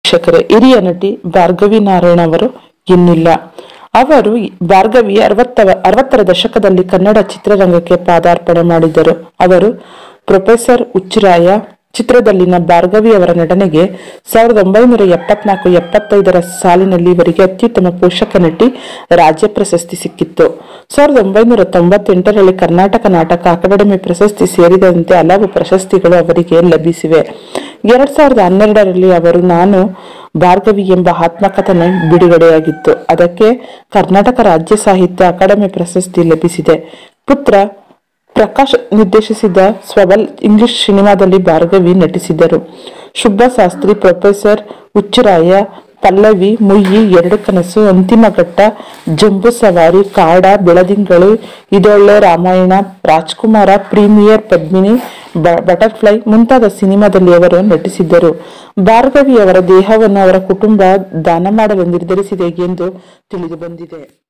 ವೀಕ್ಷಕರೇ ಹಿರಿಯ ನಟಿ ಭಾರ್ಗವಿ ನಾರಾಯಣ ಅವರು ಇನ್ನಿಲ್ಲ ಅವರು ಭಾರ್ಗವಿ ಅರವತ್ತ ಅರವತ್ತರ ದಶಕದಲ್ಲಿ ಕನ್ನಡ ಚಿತ್ರರಂಗಕ್ಕೆ ಪಾದಾರ್ಪಣೆ ಮಾಡಿದ್ದರು ಅವರು ಪ್ರೊಫೆಸರ್ ಹುಚ್ಚರಾಯ ಚಿತ್ರದಲ್ಲಿನ ಭಾರ್ಗವಿ ಅವರ ನಟನೆಗೆ ಸಾವಿರದ ಒಂಬೈನೂರ ಎಪ್ಪತ್ನಾಲ್ಕು ಎಪ್ಪತ್ತೈದರ ಸಾಲಿನಲ್ಲಿ ಇವರಿಗೆ ಅತ್ಯುತ್ತಮ ಪೋಷಕ ನಟಿ ರಾಜ್ಯ ಪ್ರಶಸ್ತಿ ಸಿಕ್ಕಿತ್ತು ಸಾವಿರದ ಒಂಬೈನೂರ ತೊಂಬತ್ತೆಂಟರಲ್ಲಿ ಕರ್ನಾಟಕ ನಾಟಕ ಅಕಾಡೆಮಿ ಪ್ರಶಸ್ತಿ ಸೇರಿದಂತೆ ಹಲವು ಪ್ರಶಸ್ತಿಗಳು ಅವರಿಗೆ ಲಭಿಸಿವೆ ಎರಡ್ ಸಾವಿರದ ಹನ್ನೆರಡರಲ್ಲಿ ಅವರು ನಾನು ಭಾರ್ಗವಿ ಎಂಬ ಆತ್ಮಕಥನ ಬಿಡುಗಡೆಯಾಗಿತ್ತು ಅದಕ್ಕೆ ಕರ್ನಾಟಕ ರಾಜ್ಯ ಸಾಹಿತ್ಯ ಅಕಾಡೆಮಿ ಪ್ರಶಸ್ತಿ ಲಭಿಸಿದೆ ಪುತ್ರ ಪ್ರಕಾಶ್ ನಿರ್ದೇಶಿಸಿದ ಸ್ವಬಲ್ ಇಂಗ್ಲಿಷ್ ಸಿನಿಮಾದಲ್ಲಿ ಭಾರ್ಗವಿ ನಟಿಸಿದರು ಶುಭ ಶಾಸ್ತ್ರಿ ಪ್ರೊಫೆಸರ್ ಹುಚ್ಚರಾಯ ಪಲ್ಲವಿ ಮುಯ್ಯಿ ಎರಡು ಕನಸು ಅಂತಿಮ ಘಟ್ಟ ಜಂಬೂ ಸವಾರಿ ಕಾಡ ಬೆಳದಿಂಗಳು ಇದೊಳ್ಳೆ ರಾಮಾಯಣ ರಾಜ್ಕುಮಾರ ಪ್ರೀಮಿಯರ್ ಪದ್ಮಿನಿ ಬ- ಬಟರ್ಫ್ಲೈ ಮುಂತಾದ ಸಿನಿಮಾದಲ್ಲಿ ಅವರು ನಟಿಸಿದ್ದರು ಭಾರ್ಗವಿ ಅವರ ದೇಹವನ್ನು ಅವರ ಕುಟುಂಬ ದಾನ ಮಾಡಲು ನಿರ್ಧರಿಸಿದೆ ಎಂದು ತಿಳಿದು ಬಂದಿದೆ